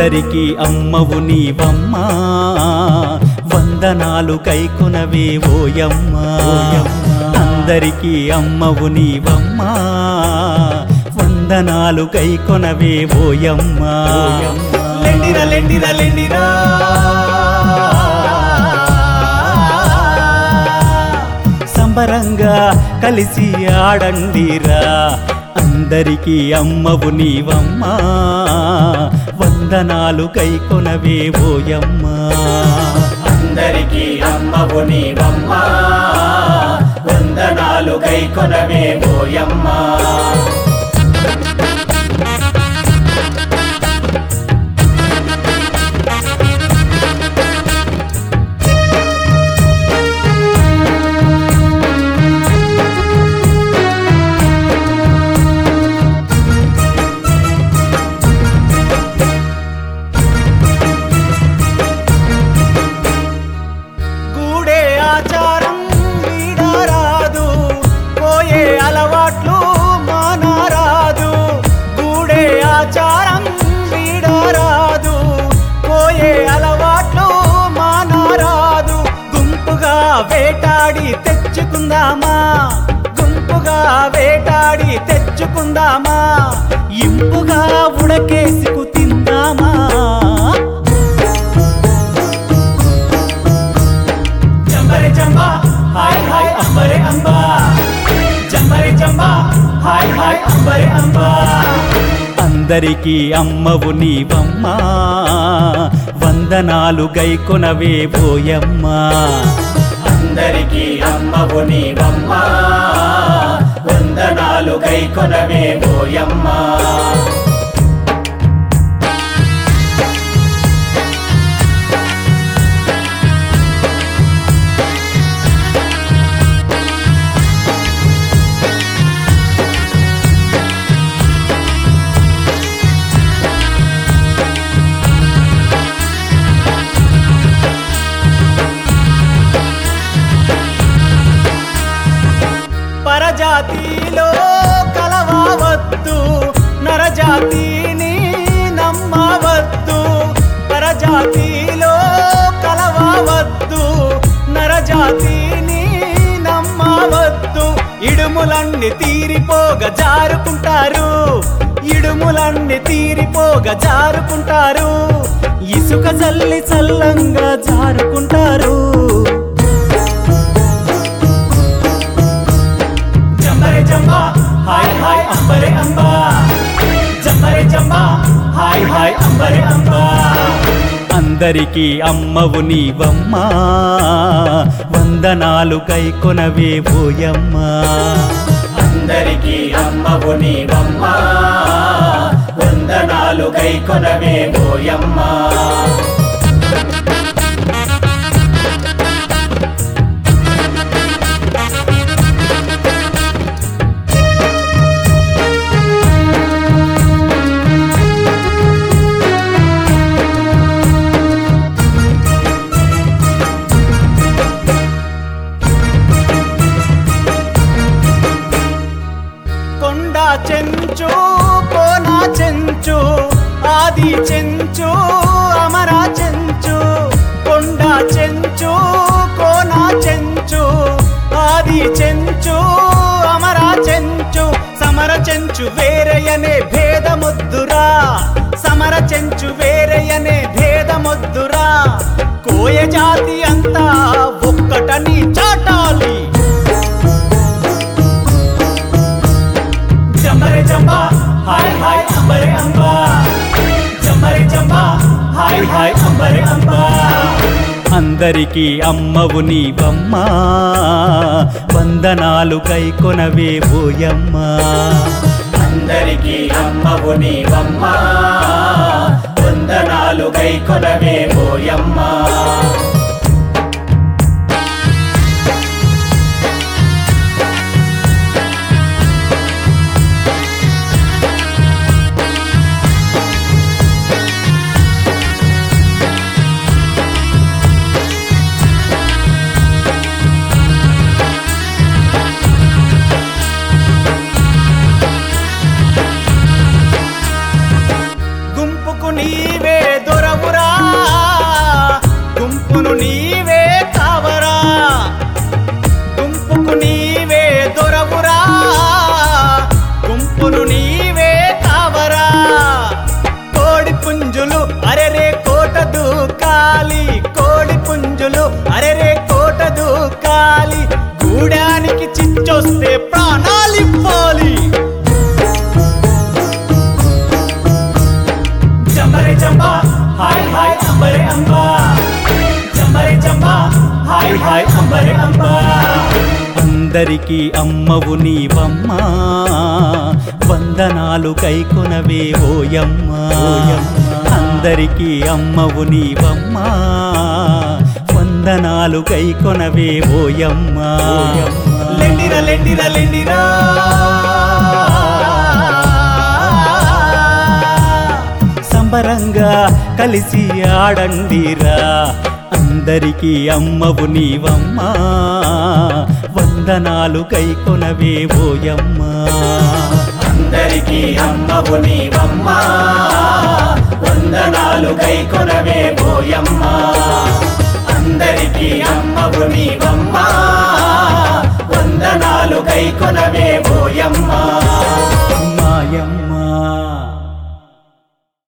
అందరికీ అమ్మవు నీవమ్మా వందనాలు కైకొనవే ఓయమ్మా అందరికీ అమ్మవు నీవమ్మా వందనాలు కైకొనవే ఓయమ్మా లెండిరా లెండిరా లెండిరా సంబరంగా కలిసి ఆడండిరా అందరికీ అమ్మవు నీవమ్మా వందనాలు కైకొనవే ఓయమ్మా అందరికీ అమ్మవు నీవమ్మా వందనాలు కైకొనవే పోయమ్మా గూడే ఆచారం వీడరాదు పోయే అలవాట్లు మానరాదు గూడే ఆచారం వీడరాదు పోయే అలవాట్లు మానరాదు గుంపుగా వేటాడి తెచ్చుకుందామా గుంపుగా వేటాడి తెచ్చుకుందామా ఇంపుగా ఉడకేసుకు తిందామా జంబరే జంబా హాయ్ హాయ్ అంబరే అంబా జంబరే జంబా హాయ్ హాయ్ అంబరే అంబా అందరికీ అమ్మవు నీవమ్మా వందనాలు గైకొనవే పోయమ్మా అందరికీ అమ్మవు నీవమ్మా వందనాలు కైకొనవే పోయమ్మా పరజాతిలో కలవవద్దు నరజాతిని నమ్మవద్దు పరజాతిలో కలవవద్దు నరజాతిని నమ్మవద్దు ఇడుములన్నీ తీరిపోగ జారుకుంటారు ఇడుములన్నీ తీరిపోగ జారుకుంటారు ఇసుక చల్లి చల్లంగా జారుకుంటారు జంబరే జంబా హాయ్ హాయ్ అంబరే అంబా జంబరే జంబా హాయ్ హాయ్ అంబరే అంబా అందరికీ అమ్మవు నీవమ్మా వందనాలు కైకొనవే పోయమ్మా అందరికీ అమ్మవు నీవమ్మా వందనాలు కైకొనవే పోయమ్మా కొండ చెంచు కోన చెంచు ఆది చెంచు అమర చెంచు కొండ చెంచు కోన చెంచు ఆది చెంచు అమర చెంచు సమర చెంచు వేరయనే భేదముద్దురా సమర చెంచు వేరయనే భేదముద్దురా కోయ జాతి అంతా ఒక్కటని చాటాలి జంబరే జంబా హాయ్ హాయ్ అంబరే అంబా జంబరే జంబా హాయ్ హాయ్ అంబరే అంబా అందరికీ అమ్మవు నీవమ్మా వందనాలు కైకొనవే పోయమ్మా అందరికీ అమ్మవు నీవమ్మా వందనాలు కైకొనవే పోయమ్మా గుంపుకు నీవే అందరికీ అమ్మవు నీవమ్మా వందనాలు కైకొనవే ఓయమ్మా అందరికీ అమ్మవు నీవమ్మా వందనాలు కైకొనవే ఓయమ్మా లెండిరా లెండిరా లెండిరా సంబరంగా కలిసి ఆడండిరా అందరికీ అమ్మవు నీవమ్మా వందనాలు కైకొనవే ఓయమ్మా అందరికీ అమ్మవు నీవమ్మా వందనాలు కైకొనవే పోయమ్మా అందరికీ అమ్మవు నీవమ్మా వందనాలు కైకొనవే పోయమ్మా